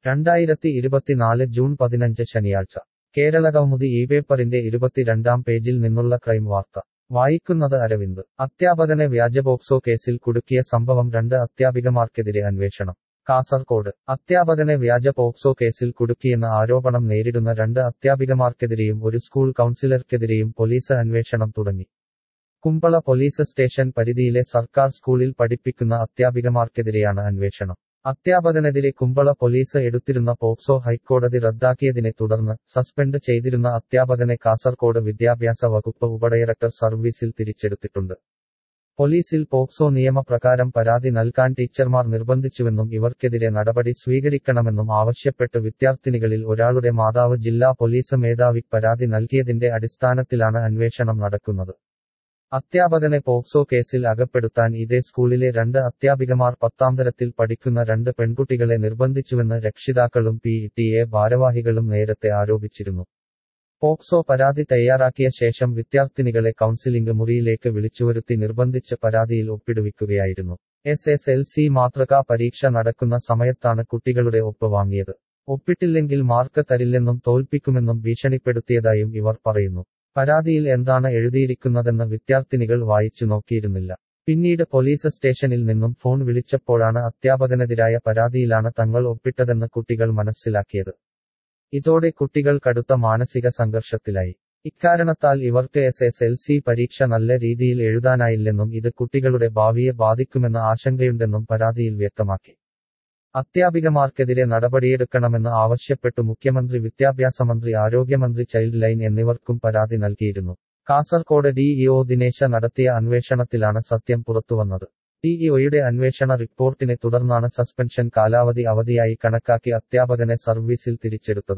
രണ്ടായിരത്തി ഇരുപത്തിനാല് ജൂൺ പതിനഞ്ച് ശനിയാഴ്ച കേരളകൗമുദി ഈ പേപ്പറിന്റെ ഇരുപത്തിരണ്ടാം പേജിൽ നിന്നുള്ള ക്രൈം വാർത്ത വായിക്കുന്നത് അരവിന്ദ് അധ്യാപകനെ വ്യാജ പോക്സോ കേസിൽ കുടുക്കിയ സംഭവം രണ്ട് അധ്യാപികമാർക്കെതിരെ അന്വേഷണം കാസർകോട് അധ്യാപകനെ വ്യാജ പോക്സോ കേസിൽ കുടുക്കിയെന്ന ആരോപണം നേരിടുന്ന രണ്ട് അധ്യാപികമാർക്കെതിരെയും ഒരു സ്കൂൾ കൗൺസിലർക്കെതിരെയും പോലീസ് അന്വേഷണം തുടങ്ങി കുമ്പള പോലീസ് സ്റ്റേഷൻ പരിധിയിലെ സർക്കാർ സ്കൂളിൽ പഠിപ്പിക്കുന്ന അധ്യാപികമാർക്കെതിരെയാണ് അന്വേഷണം അധ്യാപകനെതിരെ കുമ്പള പോലീസ് എടുത്തിരുന്ന പോക്സോ ഹൈക്കോടതി റദ്ദാക്കിയതിനെ തുടർന്ന് സസ്പെൻഡ് ചെയ്തിരുന്ന അധ്യാപകനെ കാസർകോട് വിദ്യാഭ്യാസ വകുപ്പ് ഉപഡയറക്ടർ സർവീസിൽ തിരിച്ചെടുത്തിട്ടുണ്ട് പോലീസിൽ പോക്സോ നിയമപ്രകാരം പരാതി നൽകാൻ ടീച്ചർമാർ നിർബന്ധിച്ചുവെന്നും ഇവർക്കെതിരെ നടപടി സ്വീകരിക്കണമെന്നും ആവശ്യപ്പെട്ട് വിദ്യാർത്ഥിനികളിൽ ഒരാളുടെ മാതാവ് ജില്ലാ പോലീസ് മേധാവിക്ക് പരാതി നൽകിയതിന്റെ അടിസ്ഥാനത്തിലാണ് അന്വേഷണം നടക്കുന്നത് അധ്യാപകനെ പോക്സോ കേസിൽ അകപ്പെടുത്താൻ ഇതേ സ്കൂളിലെ രണ്ട് അധ്യാപികമാർ പത്താം തരത്തിൽ പഠിക്കുന്ന രണ്ട് പെൺകുട്ടികളെ നിർബന്ധിച്ചുവെന്ന് രക്ഷിതാക്കളും പി ടി എ ഭാരവാഹികളും നേരത്തെ ആരോപിച്ചിരുന്നു പോക്സോ പരാതി തയ്യാറാക്കിയ ശേഷം വിദ്യാർത്ഥിനികളെ കൗൺസിലിംഗ് മുറിയിലേക്ക് വിളിച്ചുവരുത്തി നിർബന്ധിച്ച് പരാതിയിൽ ഒപ്പിടുവിക്കുകയായിരുന്നു എസ് എസ് എൽ സി മാതൃകാ പരീക്ഷ നടക്കുന്ന സമയത്താണ് കുട്ടികളുടെ ഒപ്പ് വാങ്ങിയത് ഒപ്പിട്ടില്ലെങ്കിൽ മാർക്ക് തരില്ലെന്നും തോൽപ്പിക്കുമെന്നും ഭീഷണിപ്പെടുത്തിയതായും ഇവർ പറയുന്നു പരാതിയിൽ എന്താണ് എഴുതിയിരിക്കുന്നതെന്ന് വിദ്യാർത്ഥിനികൾ വായിച്ചു നോക്കിയിരുന്നില്ല പിന്നീട് പോലീസ് സ്റ്റേഷനിൽ നിന്നും ഫോൺ വിളിച്ചപ്പോഴാണ് അധ്യാപകനെതിരായ പരാതിയിലാണ് തങ്ങൾ ഒപ്പിട്ടതെന്ന് കുട്ടികൾ മനസ്സിലാക്കിയത് ഇതോടെ കുട്ടികൾ കടുത്ത മാനസിക സംഘർഷത്തിലായി ഇക്കാരണത്താൽ ഇവർക്ക് എസ് എസ് എൽ സി പരീക്ഷ നല്ല രീതിയിൽ എഴുതാനായില്ലെന്നും ഇത് കുട്ടികളുടെ ഭാവിയെ ബാധിക്കുമെന്ന ആശങ്കയുണ്ടെന്നും പരാതിയിൽ വ്യക്തമാക്കി അധ്യാപികമാർക്കെതിരെ നടപടിയെടുക്കണമെന്ന് ആവശ്യപ്പെട്ടു മുഖ്യമന്ത്രി വിദ്യാഭ്യാസ മന്ത്രി ആരോഗ്യമന്ത്രി ചൈൽഡ് ലൈൻ എന്നിവർക്കും പരാതി നൽകിയിരുന്നു കാസർകോട് ഡിഇഒ ദിനേശ നടത്തിയ അന്വേഷണത്തിലാണ് സത്യം പുറത്തുവന്നത് ഡിഇഒയുടെ അന്വേഷണ റിപ്പോർട്ടിനെ തുടർന്നാണ് സസ്പെൻഷൻ കാലാവധി അവധിയായി കണക്കാക്കി അധ്യാപകനെ സർവീസിൽ തിരിച്ചെടുത്തത്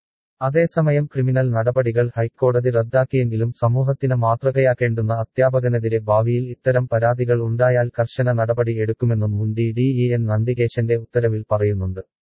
അതേസമയം ക്രിമിനൽ നടപടികൾ ഹൈക്കോടതി റദ്ദാക്കിയെങ്കിലും സമൂഹത്തിന് മാതൃകയാക്കേണ്ടുന്ന അധ്യാപകനെതിരെ ഭാവിയിൽ ഇത്തരം പരാതികൾ ഉണ്ടായാൽ കർശന നടപടി എടുക്കുമെന്നും മുൻ ഡി ഡി ഇ എൻ നന്ദികേശന്റെ ഉത്തരവിൽ പറയുന്നുണ്ട്